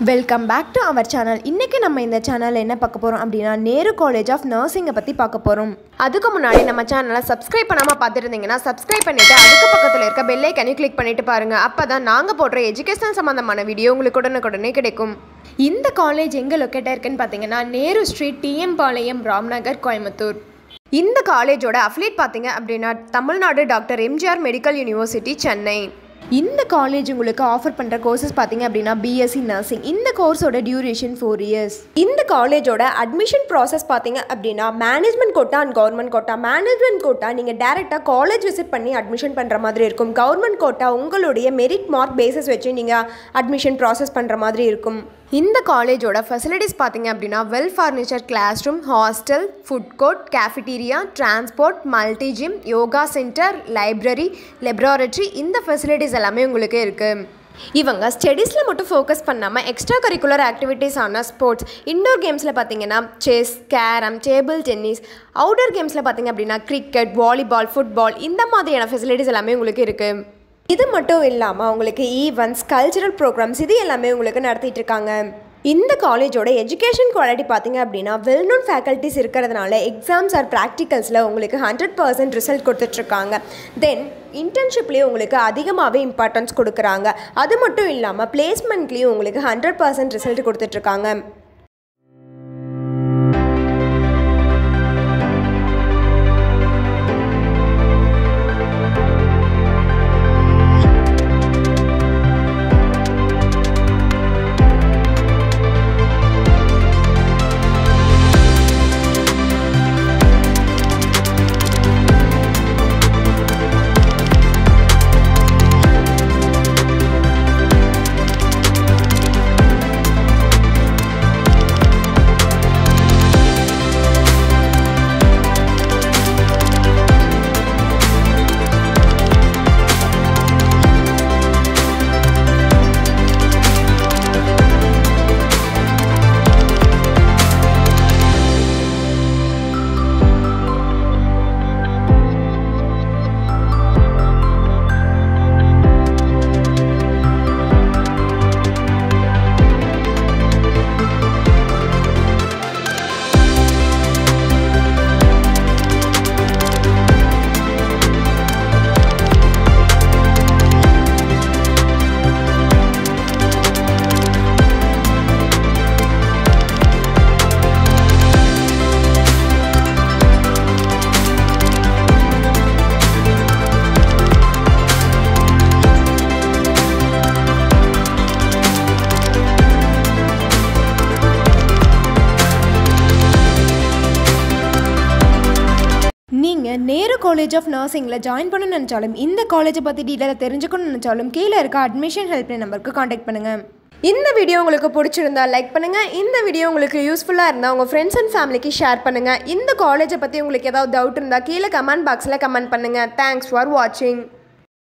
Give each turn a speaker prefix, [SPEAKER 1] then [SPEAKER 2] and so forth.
[SPEAKER 1] welcome back to our channel இன்றைக்கி நம்ம இந்த சேனலில் என்ன பார்க்க போகிறோம் அப்படின்னா நேரு காலேஜ் ஆஃப் நர்சிங்கை பற்றி பார்க்க போகிறோம் அதுக்கு முன்னாடி நம்ம சேனலை சப்ஸ்கிரைப் பண்ணாமல் பார்த்துருந்தீங்கன்னா சப்ஸ்கிரைப் பண்ணிவிட்டு அதுக்கு பக்கத்தில் இருக்க பெல்லைக்கனையும் கிளிக் பண்ணிட்டு பாருங்கள் அப்போ தான் நாங்கள் போடுற எஜுகேஷன் சம்மந்தமான வீடியோ உங்களுக்கு உடனுக்குடனே கிடைக்கும் இந்த காலேஜ் எங்கே லொக்கேட்டாக இருக்குன்னு பார்த்தீங்கன்னா நேரு ஸ்ட்ரீட் டிஎம் பாளையம் ராம்நகர் கோயம்புத்தூர் இந்த காலேஜோட அஃபிலியேட் பார்த்தீங்க அப்படின்னா Tamil Nadu doctor MGR medical university Chennai இந்த காலேஜ் உங்களுக்கு ஆஃபர் பண்ணுற கோர்சஸ் பார்த்தீங்க அப்படின்னா பிஎஸ்சி நர்சிங் இந்த கோர்ஸோட டியூரேஷன் ஃபோர் இயர்ஸ் இந்த காலேஜோட அட்மிஷன் ப்ராசஸ் பார்த்தீங்க அப்படின்னா management quota and government quota management quota நீங்கள் டேரெக்டாக காலேஜ் விசிட் பண்ணி அட்மிஷன் பண்ணுற மாதிரி இருக்கும் கவர்மெண்ட் கோட்டா உங்களுடைய மெரிட் மார்க் பேசிஸ் வச்சு நீங்கள் அட்மிஷன் ப்ராசஸ் பண்ணுற மாதிரி இருக்கும் இந்த காலேஜோட ஃபெசிலிட்டிஸ் பார்த்தீங்க அப்படின்னா well furniture classroom hostel food court cafeteria transport multi gym yoga centre library laboratory இந்த ஃபெசிலிட்டிஸ் எல்லாமே உங்களுக்கு இருக்குது இவங்க ஸ்டடீஸில் மட்டும் ஃபோக்கஸ் பண்ணாமல் எக்ஸ்ட்ரா கரிக்குலர் ஆக்டிவிட்டீஸ் ஆன ஸ்போர்ட்ஸ் இன்டோர் கேம்ஸில் பார்த்தீங்கன்னா chess carrom table tennis outdoor கேம்ஸில் பார்த்தீங்க அப்படின்னா கிரிக்கெட் வாலிபால் ஃபுட்பால் இந்த மாதிரியான ஃபெசிலிட்டிஸ் எல்லாமே உங்களுக்கு இருக்குது இது மட்டும் இல்லாமல் உங்களுக்கு ஈவெண்ட்ஸ் கல்ச்சுரல் ப்ரோக்ராம்ஸ் இது எல்லாமே உங்களுக்கு நடத்திட்டு இருக்காங்க இந்த காலேஜோட எஜுகேஷன் குவாலிட்டி பார்த்தீங்க அப்படின்னா வெல் நோன் ஃபேக்கல்ட்டிஸ் இருக்கிறதுனால எக்ஸாம்ஸ் ஆர் ப்ராக்டிகல்ஸில் உங்களுக்கு ஹண்ட்ரட் பர்சன்ட் ரிசல்ட் கொடுத்துட்ருக்காங்க தென் இன்டர்ன்ஷிப்லேயும் உங்களுக்கு அதிகமாகவே இம்பார்ட்டன்ஸ் கொடுக்குறாங்க அது மட்டும் இல்லாமல் பிளேஸ்மெண்ட்லேயும் உங்களுக்கு ஹண்ட்ரட் பர்சன்ட் ரிசல்ட் கொடுத்துட்ருக்காங்க நீங்கள் நேரு காலேஜ் ஆஃப் நர்சிங்கில் ஜாயின் பண்ண நினச்சாலும் இந்த காலேஜை பற்றி டீட்டெயிலாக தெரிஞ்சுக்கணும்னு நினச்சாலும் கீழே இருக்க அட்மிஷன் ஹெல்ப்லைன் நம்பருக்கு காண்டாக்ட் பண்ணுங்கள் இந்த வீடியோ உங்களுக்கு பிடிச்சிருந்தா லைக் பண்ணுங்கள் இந்த வீடியோ உங்களுக்கு யூஸ்ஃபுல்லாக இருந்தால் உங்கள் ஃப்ரெண்ட்ஸ் அண்ட் ஃபேமிலிக்கு ஷேர் பண்ணுங்கள் இந்த காலேஜை பற்றி உங்களுக்கு ஏதாவது டவுட் இருந்தால் கீழே கமெண்ட் பாக்ஸில் கமெண்ட் பண்ணுங்கள் தேங்க்ஸ் ஃபார் வாட்சிங்